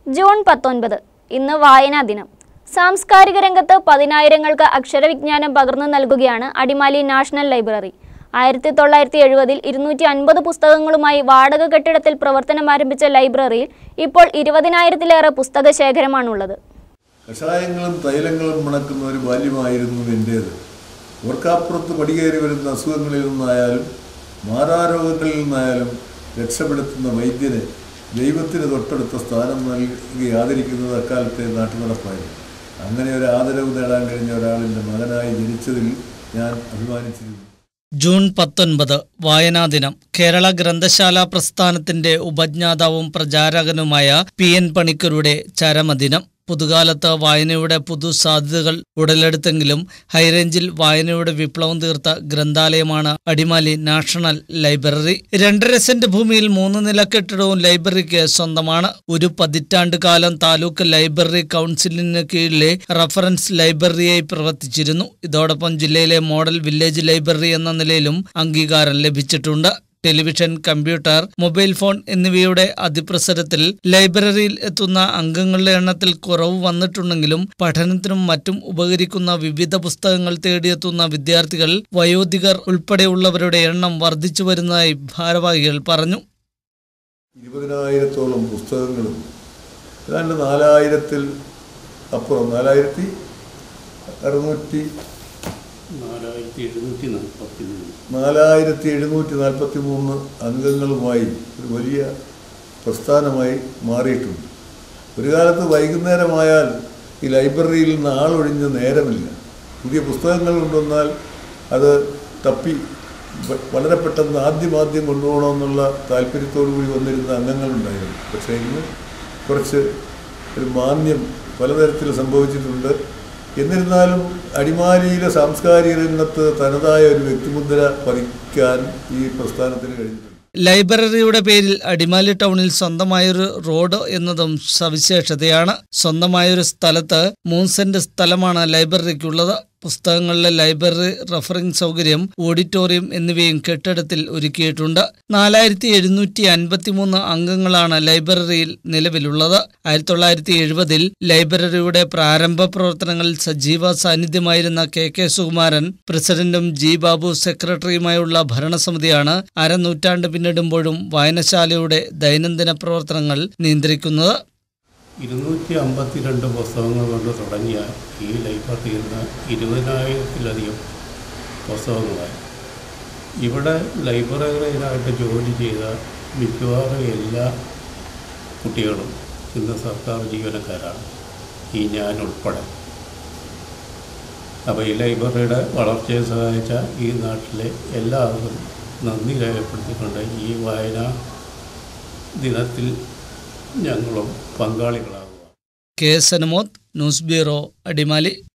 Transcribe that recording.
June പത്തൊൻപത് ഇന്ന് വായനാ ദിനം സാംസ്കാരിക രംഗത്ത് പതിനായിരങ്ങൾക്ക് അക്ഷരവിജ്ഞാനം പകർന്നു നൽകുകയാണ് അടിമാലി നാഷണൽ ലൈബ്രറി ആയിരത്തി തൊള്ളായിരത്തി എഴുപതിൽ ഇരുന്നൂറ്റി അൻപത് പുസ്തകങ്ങളുമായി വാടക കെട്ടിടത്തിൽ പ്രവർത്തനം ആരംഭിച്ച ലൈബ്രറിയിൽ ഇപ്പോൾ ഇരുപതിനായിരത്തിലേറെ പുസ്തക ശേഖരമാണുള്ളത് കഷായങ്ങളും തൈലങ്ങളും മണക്കുന്ന ഒരു ബാല്യമായിരുന്നു എൻ്റേത് ഓർക്കാപ്പുറത്ത് പടികേറി വരുന്ന അസുഖങ്ങളിൽ നിന്നായാലും മാറാരോഗങ്ങളിൽ നിന്നായാലും രക്ഷപ്പെടുത്തുന്ന വൈദ്യന് ദൈവത്തിന് തൊട്ടടുത്ത സ്ഥാനം നൽകി ആദരിക്കുന്നത് അക്കാലത്തെ നാട്ടുനടപ്പായിരുന്നു അങ്ങനെ ഒരു ആദരവ് നേടാൻ കഴിഞ്ഞ ഒരാളിൻ്റെ മകനായി ജനിച്ചതിൽ ഞാൻ അഭിമാനിച്ചിരുന്നു ജൂൺ പത്തൊൻപത് വായനാ ദിനം കേരള ഗ്രന്ഥശാല പ്രസ്ഥാനത്തിന്റെ ഉപജ്ഞാതാവും പ്രചാരകനുമായ പി എൻ പണിക്കരുടെ ചരമദിനം പുതുകാലത്ത് വായനയുടെ പുതു സാധ്യതകൾ ഉടലെടുത്തെങ്കിലും ഹൈറേഞ്ചിൽ വായനയുടെ വിപ്ലവം തീർത്ത ഗ്രന്ഥാലയമാണ് അടിമാലി നാഷണൽ ലൈബ്രറി രണ്ടര സെന്റ് ഭൂമിയിൽ മൂന്ന് നില കെട്ടിടവും ലൈബ്രറിക്ക് സ്വന്തമാണ് ഒരു പതിറ്റാണ്ട് കാലം താലൂക്ക് ലൈബ്രറി കൗൺസിലിന് കീഴിലെ റഫറൻസ് ലൈബ്രറിയായി പ്രവർത്തിച്ചിരുന്നു ഇതോടൊപ്പം ജില്ലയിലെ മോഡൽ വില്ലേജ് ലൈബ്രറി എന്ന നിലയിലും അംഗീകാരം ലഭിച്ചിട്ടുണ്ട് ടെലിവിഷൻ കമ്പ്യൂട്ടർ മൊബൈൽ ഫോൺ എന്നിവയുടെ അതിപ്രസരത്തിൽ ലൈബ്രറിയിൽ എത്തുന്ന അംഗങ്ങളുടെ എണ്ണത്തിൽ കുറവ് വന്നിട്ടുണ്ടെങ്കിലും പഠനത്തിനും മറ്റും ഉപകരിക്കുന്ന വിവിധ പുസ്തകങ്ങൾ തേടിയെത്തുന്ന വിദ്യാർത്ഥികൾ വയോധികർ ഉൾപ്പെടെയുള്ളവരുടെ എണ്ണം വർദ്ധിച്ചു വരുന്നതായി ഭാരവാഹികൾ പറഞ്ഞു ഇരുപതിനായിരത്തോളം പുസ്തകങ്ങളും ഏതാണ്ട് നാലായിരത്തിൽ അപ്പുറം നാലായിരത്തി അറുന്നൂറ്റി നാലായിരത്തി എഴുന്നൂറ്റി നാൽപ്പത്തി മൂന്ന് നാലായിരത്തി എഴുന്നൂറ്റി നാൽപ്പത്തി മൂന്ന് അംഗങ്ങളുമായി ഒരു വലിയ പ്രസ്ഥാനമായി മാറിയിട്ടുണ്ട് ഒരു കാലത്ത് വൈകുന്നേരമായാൽ ഈ ലൈബ്രറിയിൽ നിന്ന് ആളൊഴിഞ്ഞ നേരമില്ല പുതിയ പുസ്തകങ്ങൾ കൊണ്ടുവന്നാൽ അത് തപ്പി വ- വളരെ പെട്ടെന്ന് ആദ്യം ആദ്യം കൊണ്ടുപോകണമെന്നുള്ള താല്പര്യത്തോടു കൂടി വന്നിരുന്ന അംഗങ്ങളുണ്ടായിരുന്നു പക്ഷേ ഇന്ന് കുറച്ച് ഒരു മാന്യം പലതരത്തിൽ സംഭവിച്ചിട്ടുണ്ട് എന്നിരുന്നാലും അടിമാലിയിലെ സാംസ്കാരിക രംഗത്ത് തനതായ ഒരു വ്യക്തിമുദ്ര പതിക്കാൻ ഈ പ്രസ്ഥാനത്തിന് കഴിഞ്ഞിട്ടുണ്ട് ലൈബ്രറിയുടെ പേരിൽ അടിമാലി ടൗണിൽ സ്വന്തമായൊരു റോഡ് എന്നതും സവിശേഷതയാണ് സ്വന്തമായൊരു സ്ഥലത്ത് മൂന്ന് സെന്റ് സ്ഥലമാണ് ലൈബ്രറിക്കുള്ളത് പുസ്തകങ്ങളിലെ ലൈബ്രറി റഫറിംഗ് സൗകര്യം ഓഡിറ്റോറിയം എന്നിവയും കെട്ടിടത്തിൽ ഒരുക്കിയിട്ടുണ്ട് നാലായിരത്തി എഴുന്നൂറ്റി അൻപത്തിമൂന്ന് അംഗങ്ങളാണ് ലൈബ്രറിയിൽ നിലവിലുള്ളത് ആയിരത്തി തൊള്ളായിരത്തി എഴുപതിൽ ലൈബ്രറിയുടെ പ്രാരംഭ പ്രവർത്തനങ്ങളിൽ സജീവ സാന്നിധ്യമായിരുന്ന കെ കെ സുകുമാരൻ പ്രസിഡന്റും ജി ബാബു സെക്രട്ടറിയുമായുള്ള ഭരണസമിതിയാണ് അരനൂറ്റാണ്ട് പിന്നിടുമ്പോഴും വായനശാലയുടെ ദൈനംദിന പ്രവർത്തനങ്ങൾ നിയന്ത്രിക്കുന്നത് ഇരുന്നൂറ്റി അമ്പത്തിരണ്ട് പുസ്തകങ്ങൾ കൊണ്ട് തുടങ്ങിയ ഈ ലൈബ്രറിയിൽ നിന്ന് ഇരുപതിനായിരത്തിലധികം പുസ്തകങ്ങളായി ഇവിടെ ലൈബ്രറിയിലായിട്ട് ജോലി ചെയ്ത മിക്കവാറും എല്ലാ കുട്ടികളും ഇന്ന് സർക്കാർ ജീവനക്കാരാണ് ഈ ഞാൻ ഉൾപ്പെടെ അപ്പോൾ ഈ ലൈബ്രറിയുടെ വളർച്ചയെ സഹായിച്ച ഈ നാട്ടിലെ എല്ലാവർക്കും നന്ദി രേഖപ്പെടുത്തിക്കൊണ്ട് ഈ വായനാ ദിനത്തിൽ ഞങ്ങളും പങ്കാളികളാകുക K S Anumod news bureau Adimali